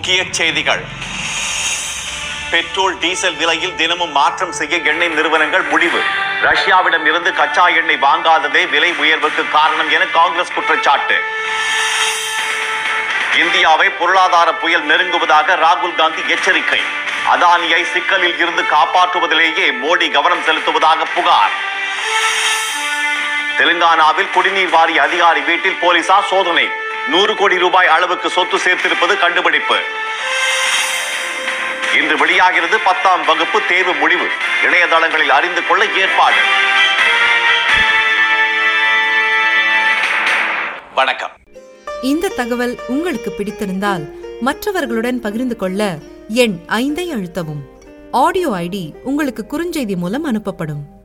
முக்கிய செய்திகள் petrol diesel விலையில் தினமும் மாற்றம் செய்ய எண்ணெய் நிறுவனங்கள் முடிவு ரஷ்யாவிடம் இருந்து கச்சா எண்ணெய் வாங்காததே விலை உயர்வுக்கு காரணம் என காங்கிரஸ் குற்றச்சாட்டு இந்தியாவை பொருளாதார புயல் நெருங்குவதாக ராகுல் காந்தி எச்சரிக்கை அதானியை சிக்கலில் இருந்து காப்பாற்றுவதிலேயே மோடி கவனம் செலுத்துவதாக புகார் தெலுங்கானாவில் குடிநீர் வாரிய அதிகாரி வீட்டில் போலீசார் சோதனை நூறு கோடி ரூபாய் அளவுக்கு சொத்து சேர்த்திருப்பது கண்டுபிடிப்பு இன்று வெளியாகிறது பத்தாம் வகுப்பு தேர்வு முடிவு இணையதளங்களில் அறிந்து கொள்ள ஏற்பாடு வணக்கம் இந்த தகவல் உங்களுக்கு பிடித்திருந்தால் மற்றவர்களுடன் பகிர்ந்து கொள்ள எண் ஐந்தை அழுத்தவும் ஆடியோ ஐடி உங்களுக்கு குறுஞ்செய்தி மூலம் அனுப்பப்படும்